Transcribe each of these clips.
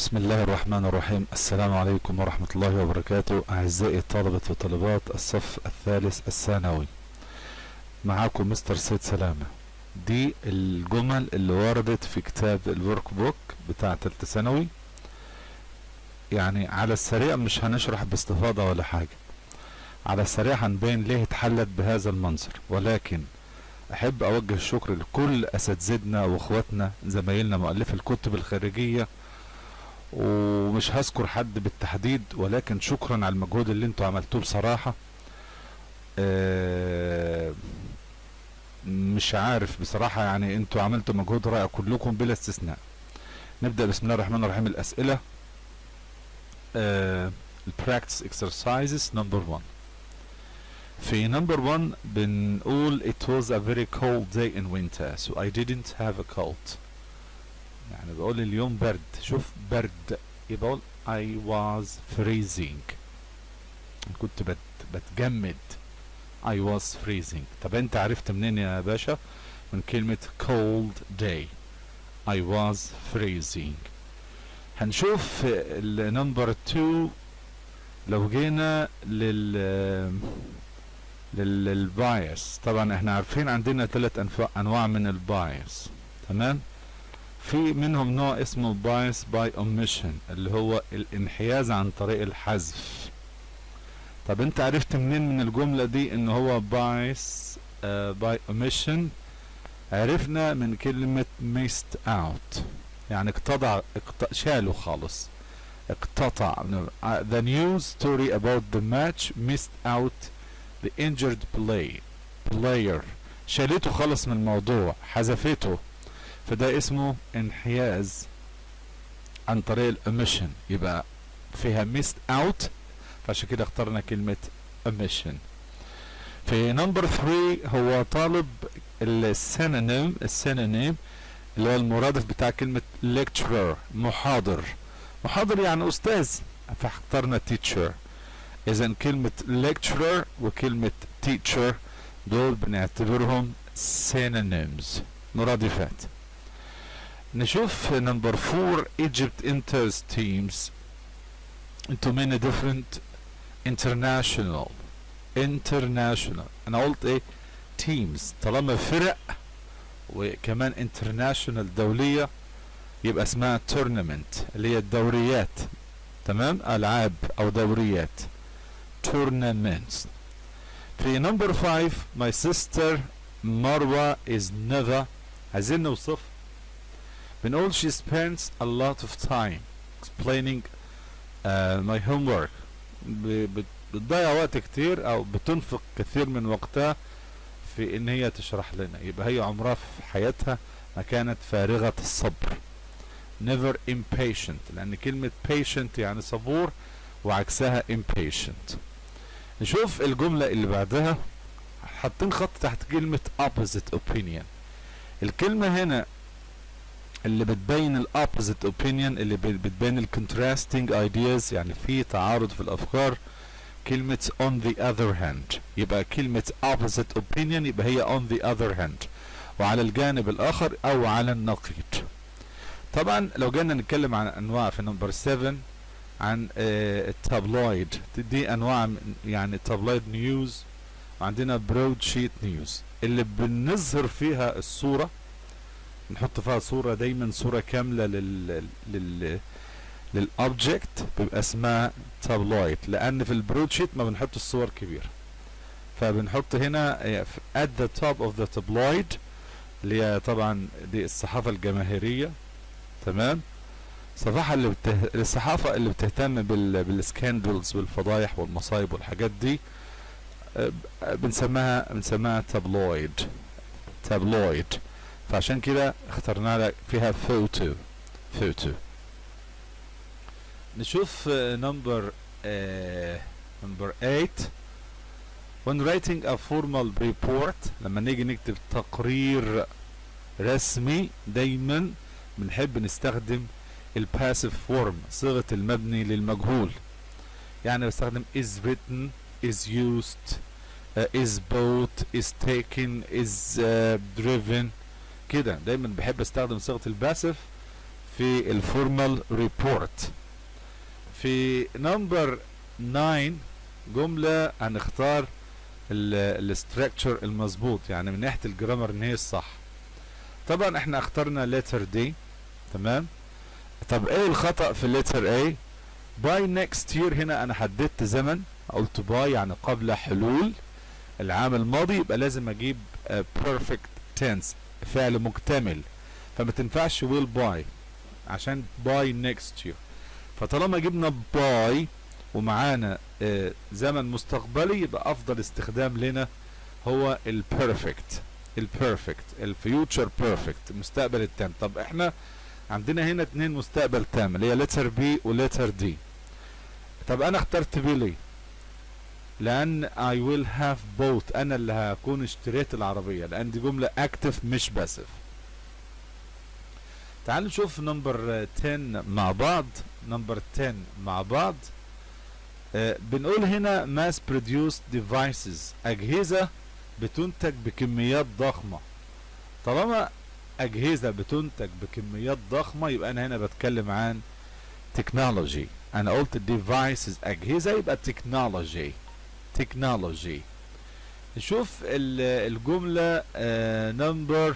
بسم الله الرحمن الرحيم السلام عليكم ورحمة الله وبركاته أعزائي طلبة وطالبات الصف الثالث الثانوي معاكم مستر سيد سلامة دي الجمل اللي وردت في كتاب الورك بوك بتاع تالتة ثانوي يعني على السريع مش هنشرح باستفاضة ولا حاجة على السريع هنبين ليه اتحلت بهذا المنظر ولكن احب اوجه الشكر لكل اساتذتنا واخواتنا زمايلنا مؤلفي الكتب الخارجيه ومش هذكر حد بالتحديد ولكن شكرا على المجهود اللي انتوا عملتوه بصراحه آه، مش عارف بصراحه يعني انتوا عملتوا مجهود رائع كلكم بلا استثناء نبدا بسم الله الرحمن الرحيم الاسئله البراكتس اكسرسايزز نمبر 1 في number one بنقول it was a very cold day in winter so I didn't have a coat يعني بقول اليوم برد شوف برد يبقى اقول I was freezing كنت بت بتجمد I was freezing طب انت عرفت منين يا باشا من كلمة cold day I was freezing هنشوف النمبر 2 لو جينا لل للبايس طبعا احنا عارفين عندنا ثلاث انواع من البايس تمام في منهم نوع اسمه بايس باي اوميشن اللي هو الانحياز عن طريق الحذف طب انت عرفت منين من الجمله دي ان هو بايس باي اوميشن عرفنا من كلمه ميست اوت يعني اقتضع اقت... شاله خالص اقتطع the news story about the match missed out the injured play player شالته خالص من الموضوع حذفته فده اسمه انحياز عن طريق الاميشن يبقى فيها missed out فعشان كده اخترنا كلمة omission في نمبر 3 هو طالب السينونيم السينونيم اللي هو المرادف بتاع كلمة lecturer محاضر محاضر يعني أستاذ فاخترنا teacher إذا كلمة lecturer وكلمة teacher دول بنعتبرهم synonyms مرادفات نشوف نمبر 4 Egypt enters teams into many different international international انا قلت ايه teams طالما فرق وكمان international دولية يبقى اسمها tournament اللي هي الدوريات تمام العاب او دوريات tournaments في نمبر 5 my sister مروة is never عايزين نوصف بنقول she spends a lot of time explaining uh, my homework بتضيع وقت كتير او بتنفق كثير من وقتها في ان هي تشرح لنا يبقى هي عمرها في حياتها ما كانت فارغة الصبر never impatient لان كلمة patient يعني صبور وعكسها impatient نشوف الجملة اللي بعدها حاطين خط تحت كلمة opposite opinion الكلمة هنا اللي بتبين ال opposite opinion اللي بتبين ال contrasting ideas يعني في تعارض في الأفكار كلمة on the other hand يبقى كلمة opposite opinion يبقى هي on the other hand وعلى الجانب الآخر أو على النقيض طبعا لو جينا نتكلم عن أنواع في نمبر 7 عن التابلويد دي انواع يعني تابلويد نيوز وعندنا برود شيت نيوز اللي بنظهر فيها الصوره نحط فيها صوره دايما صوره كامله لل لل للاوبجكت بيبقى اسمها تابلويد لان في البرود شيت ما بنحط الصور كبيره فبنحط هنا at the top of the tabloid اللي هي طبعا دي الصحافه الجماهيريه تمام الصفحة اللي بته... الصحافة اللي بتهتم بال... بالسكاندلز والفضايح والمصايب والحاجات دي بنسميها بنسميها تابلويد تابلويد فعشان كده اخترنا لك فيها فوتو فوتو نشوف نمبر نمبر 8 when writing a formal report لما نيجي نكتب تقرير رسمي دايما بنحب نستخدم الباسيف فورم صيغة المبني للمجهول يعني بستخدم is written is used uh, is bought is taken is uh, driven كده دايما بحب استخدم صيغة الباسيف في الفورمال ريبورت في نمبر 9 جملة هنختار الاستراكشر المظبوط يعني من ناحية الجرامر ان هي الصح طبعا احنا اخترنا letter D تمام طب ايه الخطأ في letter A by next year هنا انا حددت زمن قلت by يعني قبل حلول العام الماضي يبقى لازم اجيب uh, perfect tense فعل مكتمل فما تنفعش will by عشان by next year فطالما جبنا by ومعانا آه زمن مستقبلي يبقى افضل استخدام لنا هو البيرفكت البيرفكت الفيوتشر بيرفكت المستقبل التام طب احنا عندنا هنا اتنين مستقبل تام اللي هي لتر بي ولتر دي طب انا اخترت بي ليه لان I will have both انا اللي هكون اشتريت العربية لان دي جملة اكتف مش باسف تعال نشوف نمبر 10 مع بعض نمبر 10 مع بعض آه بنقول هنا mass produced devices أجهزة بتنتج بكميات ضخمة طالما أجهزة بتنتج بكميات ضخمة يبقى أنا هنا بتكلم عن تكنولوجي أنا قلت devices أجهزة يبقى تكنولوجي تكنولوجي نشوف الجملة نمبر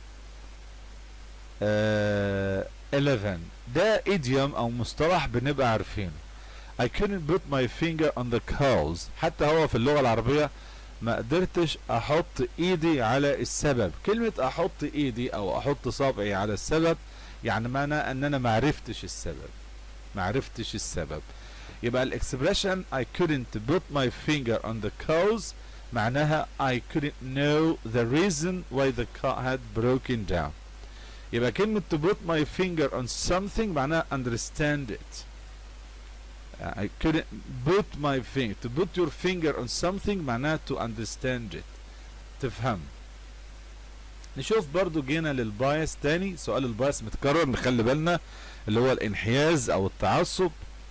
آه 11 ده idiom أو مصطلح بنبقى عارفينه I couldn't put my finger on the cause حتى هو في اللغة العربية ما قدرتش احط ايدي على السبب كلمة احط ايدي او احط صابعي على السبب يعني معنى ان انا معرفتش السبب معرفتش السبب يبقى الاكسبريشن I couldn't put my finger on the cause معناها I couldn't know the reason why the car had broken down يبقى كلمة to put my finger on something معناها understand it I couldn't put my finger to put your finger on something معناها to understand it تفهم نشوف برضو جينا للبايس تاني سؤال البايس متكرر نخلي بالنا اللي هو الانحياز او التعصب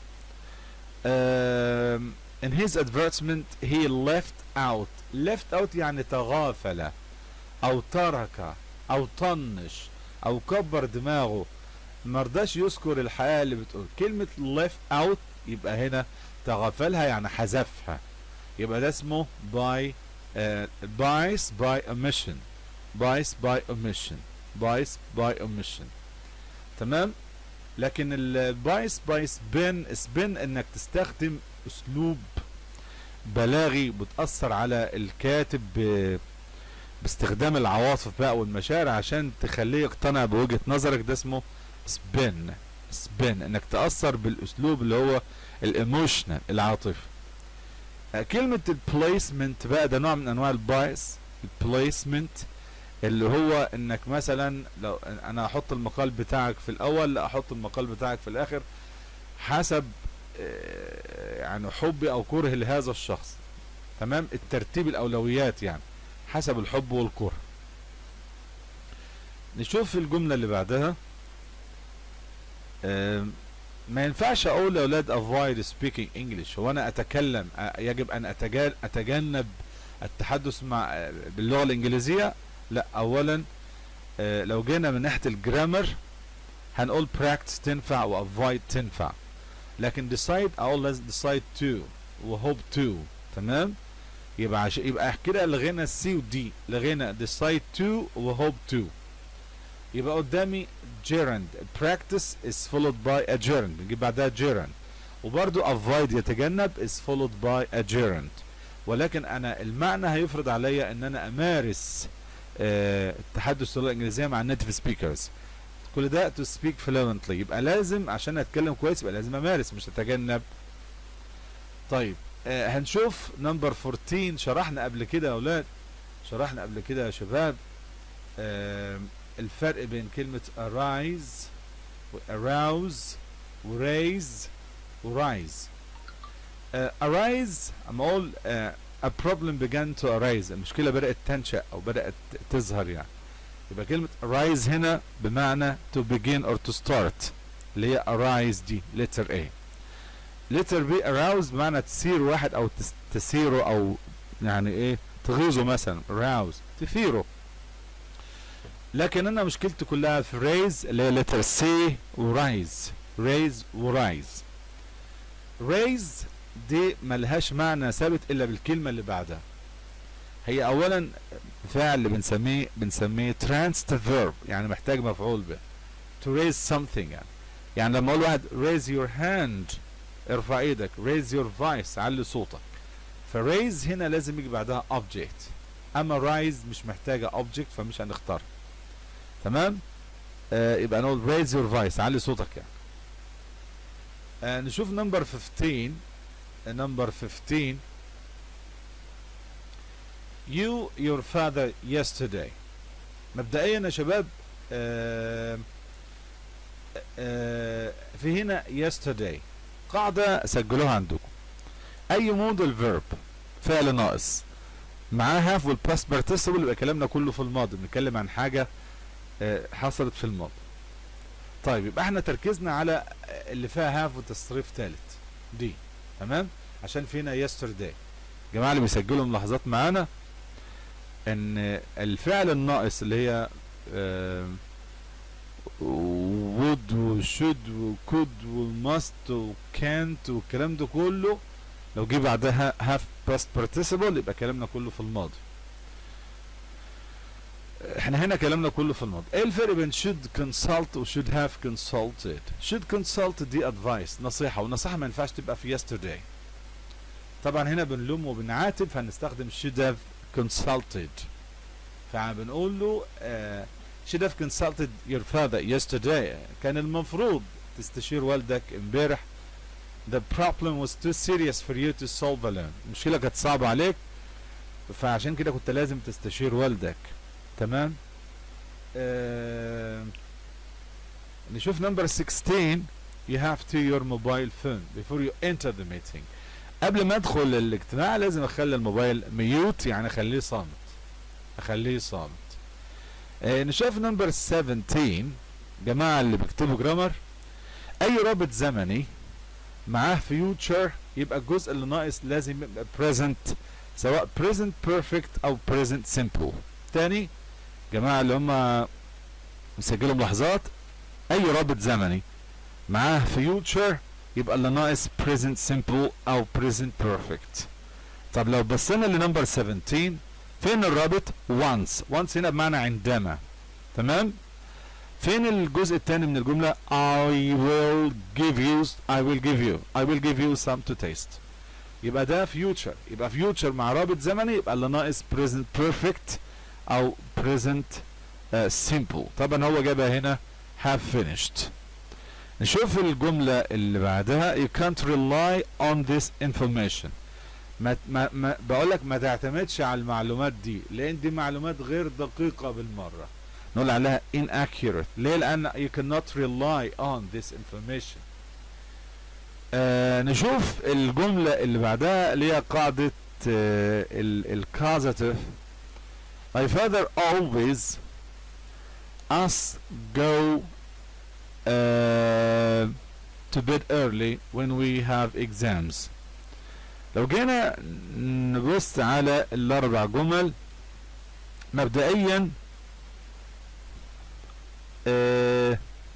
um, in his advertisement he left out left out يعني تغافل او ترك او طنش او كبر دماغه مرضاش يذكر الحقيقة اللي بتقول كلمة left out يبقى هنا تغافلها يعني حذفها يبقى ده اسمه by uh, bias by omission bias by omission bias by omission تمام لكن البايس باي سبين سبين انك تستخدم اسلوب بلاغي بتأثر على الكاتب ب... باستخدام العواطف بقى والمشاعر عشان تخليه يقتنع بوجهة نظرك ده اسمه سبين سبين انك تأثر بالاسلوب اللي هو الايموشنال العاطفي كلمة البليسمنت بقى ده نوع من انواع البايس البليسمنت اللي هو انك مثلا لو انا احط المقال بتاعك في الاول لا احط المقال بتاعك في الاخر حسب يعني حبي او كره لهذا الشخص تمام الترتيب الاولويات يعني حسب الحب والكره نشوف الجملة اللي بعدها ما ينفعش اقول يا اولاد avoid speaking English هو انا اتكلم يجب ان اتجنب التحدث مع باللغة الانجليزية لا اولا لو جينا من ناحية الجرامر هنقول practice تنفع و avoid تنفع لكن decide اقول لازم decide to و hope to تمام يبقى عشان يبقى كده لغينا السي ودي لغينا decide to و hope to يبقى قدامي gerund practice is followed by a gerund بنجيب بعدها gerund وبرضو avoid يتجنب is followed by a gerund ولكن انا المعنى هيفرض عليا ان انا امارس آه التحدث اللغه الانجليزيه مع النيتيف سبيكرز كل ده to speak fluently يبقى لازم عشان اتكلم كويس يبقى لازم امارس مش اتجنب طيب آه هنشوف نمبر 14 شرحنا قبل كده يا اولاد شرحنا قبل كده يا شباب آه الفرق بين كلمة arise و arouse و raise و rise uh, arise أما أقول uh, a problem began to arise المشكلة بدأت تنشأ أو بدأت تظهر يعني يبقى كلمة arise هنا بمعنى to begin or to start اللي هي arise دي letter A letter B arouse بمعنى تثير واحد أو تثيره أو يعني إيه تغيظه مثلا arouse تثيره لكن انا مشكلتي كلها في raise اللي هي letter C ورايز raise ورايز raise دي ملهاش معنى ثابت الا بالكلمة اللي بعدها هي اولا فعل بنسميه بنسميه transitive verb يعني محتاج مفعول به to raise something يعني يعني لما اقول واحد raise your hand ارفع ايدك raise your voice علي صوتك فraise هنا لازم يجي بعدها object اما rise مش محتاجة object فمش هنختار تمام آه يبقى نقول raise your voice علي صوتك يعني آه نشوف نمبر 15 نمبر 15 you your father yesterday مبدئيا يا شباب آه آه في هنا yesterday قاعدة سجلوها عندكم أي موديل فيرب فعل ناقص معاه have والباست participle يبقى كلامنا كله في الماضي بنتكلم عن حاجة آه حصلت في الماضي طيب يبقى احنا تركيزنا على اللي فيها have وتصريف ثالث دي تمام عشان فينا yesterday جماعة اللي بيسجلوا ملاحظات معانا ان الفعل الناقص اللي هي آه would وشود وكود والماست وكانت والكلام ده كله لو جه بعدها have past participle يبقى كلامنا كله في الماضي احنا هنا كلامنا كله في الماضي ايه الفرق بين should consult و should have consulted should consult دي advice نصيحة والنصيحة ما ينفعش تبقى في yesterday طبعا هنا بنلوم وبنعاتب فهنستخدم should have consulted فبنقول له uh, should have consulted your father yesterday كان المفروض تستشير والدك امبارح the problem was too serious for you to solve alone المشكلة كانت صعبة عليك فعشان كده كنت لازم تستشير والدك تمام آه نشوف نمبر 16 you have to your mobile phone before you enter the meeting قبل ما ادخل الاجتماع لازم اخلي الموبايل ميوت يعني اخليه صامت اخليه صامت آه نشوف نمبر 17 جماعة اللي بيكتبوا جرامر اي رابط زمني معاه future يبقى الجزء اللي ناقص لازم يبقى present سواء present perfect او present simple تاني جماعة اللي هم مسجلوا ملاحظات اي رابط زمني معاه future يبقى اللي ناقص present simple او present perfect طب لو بصينا لنمبر 17 فين الرابط once once هنا بمعنى عندما تمام فين الجزء الثاني من الجملة I will give you I will give you I will give you some to taste يبقى ده future يبقى future مع رابط زمني يبقى اللي ناقص present perfect او present uh, simple طبعا هو جابها هنا have finished نشوف الجملة اللي بعدها you can't rely on this information ما ما ما بقول لك ما تعتمدش على المعلومات دي لان دي معلومات غير دقيقة بالمرة نقول عليها inaccurate ليه لان you cannot rely on this information آه نشوف الجملة اللي بعدها اللي هي قاعدة آه الكازاتيف My father always us go uh, to bed early when we have exams لو جينا نبص على الاربع جمل مبدئيا uh,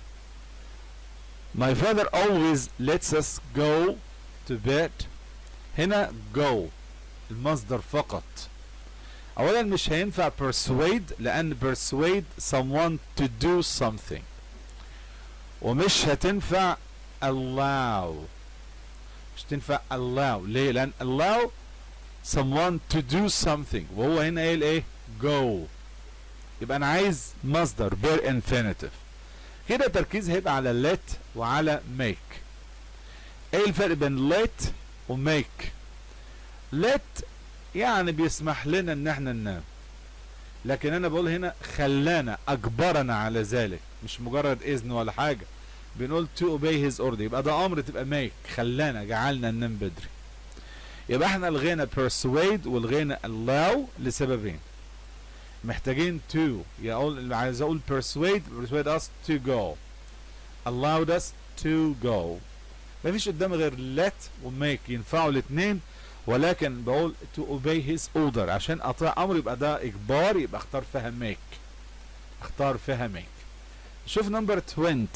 my father always lets us go to bed هنا go المصدر فقط اولا مش هينفع persuade لان persuade someone to do something ومش هتنفع allow مش تنفع allow ليه لان allow someone to do something وهو هنا قايل ايه go يبقى انا عايز مصدر bare infinitive كده تركيز هيبقى على let وعلى make ايه الفرق بين let و make let يعني بيسمح لنا ان احنا ننام لكن انا بقول هنا خلانا اجبرنا على ذلك مش مجرد اذن ولا حاجة بنقول to obey his order يبقى ده امر تبقى make خلانا جعلنا ننام بدري يبقى احنا لغينا persuade ولغينا allow لسببين محتاجين to يقول عايز اقول persuade persuade us to go allowed us to go مفيش قدامي غير let و make ينفعوا الاثنين ولكن بقول to obey his order عشان اطيع امر يبقى ده اجبار يبقى اختار فيها make اختار فيها ميك شوف نمبر 20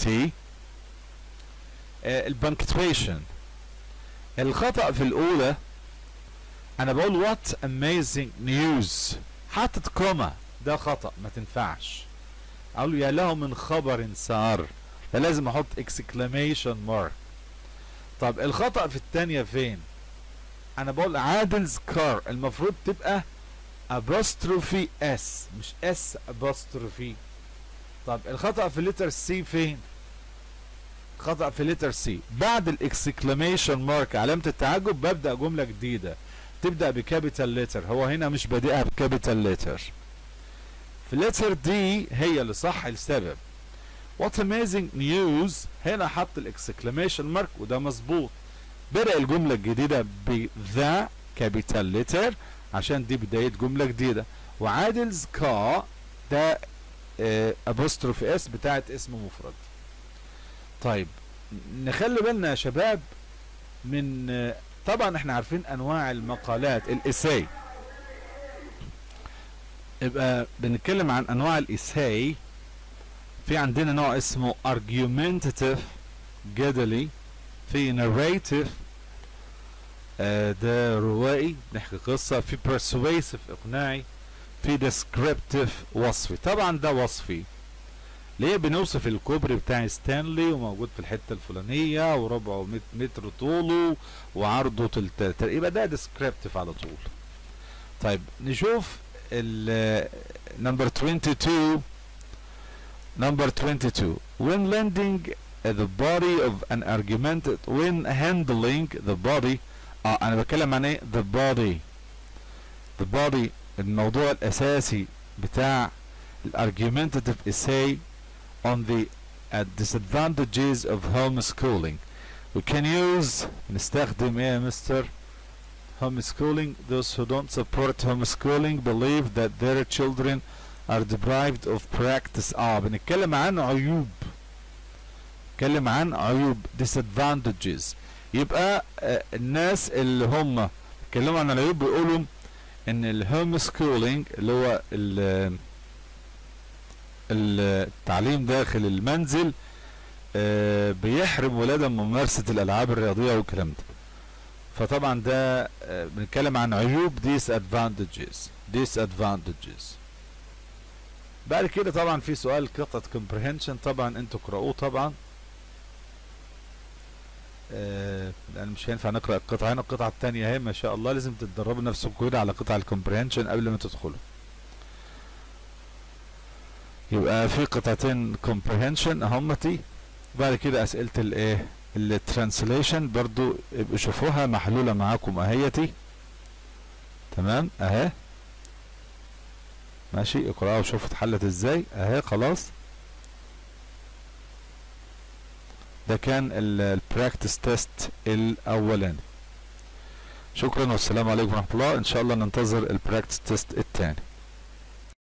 البنكتويشن الخطأ في الأولى أنا بقول وات amazing news حاطط كوما ده خطأ ما تنفعش أقول يا له من خبر سار فلازم أحط exclamation mark طب الخطأ في الثانية فين؟ أنا بقول عادل's car المفروض تبقى apostrophe s مش s apostrophe طب الخطأ في لتر سي فين؟ خطأ في لتر سي بعد الاكسكلاميشن مارك علامة التعجب ببدأ جملة جديدة تبدأ بكابيتال لتر هو هنا مش بادئها بكابيتال لتر في لتر دي هي اللي صح السبب وات اميزنج نيوز هنا حط الاكسكلاميشن مارك وده مظبوط بدأ الجملة الجديدة بذا كابيتال لتر عشان دي بداية جملة جديدة وعادلز كا ده ابوستروف اس بتاعت اسم مفرد طيب نخلي بالنا يا شباب من آه، طبعا احنا عارفين انواع المقالات الاساي يبقى بنتكلم عن انواع الاساي في عندنا نوع اسمه argumentative جدلي في narrative آه ده روائي نحكي قصة في persuasive اقناعي في descriptive وصفي طبعا ده وصفي ليه بنوصف الكوبري بتاع ستانلي وموجود في الحته الفلانيه وربعه مت- متر طوله وعرضه تلت يبقى ده descriptive على طول طيب نشوف ال نمبر 22 number 22 when lending the body of an argument when handling the body اه انا بتكلم عن ايه the body the body الموضوع الاساسي بتاع الارجيومنتاتيف essay on the uh, disadvantages of homeschooling we can use نستخدم ايه يا مستر homeschooling those who don't support homeschooling believe that their children are deprived of practice اه بنتكلم عن عيوب نتكلم عن عيوب disadvantages يبقى آه الناس اللي هم بيتكلموا عن العيوب بيقولوا ان الهوم سكولينج اللي هو ال- التعليم داخل المنزل آه، بيحرم ولادهم من ممارسة الألعاب الرياضية والكلام ده فطبعا ده آه، بنتكلم عن عيوب disadvantages disadvantages بعد كده طبعا في سؤال قطعة comprehension طبعا انتوا اقرأوه طبعا آه، لان مش هينفع نقرا القطعه هنا القطعه الثانيه اهي ما شاء الله لازم تتدربوا نفسكم كده على قطع الكومبريهنشن قبل ما تدخلوا يبقى في قطعتين كومبريهنشن اهمتي بعد كده اسئله الايه الترانسليشن برضو ابقوا شوفوها محلوله معاكم اهيتي تمام اهي ماشي اقراها وشوفوا اتحلت ازاي اهي خلاص ده كان البراكتس تيست الاولاني شكرا والسلام عليكم ورحمه الله ان شاء الله ننتظر البراكتس تيست الثاني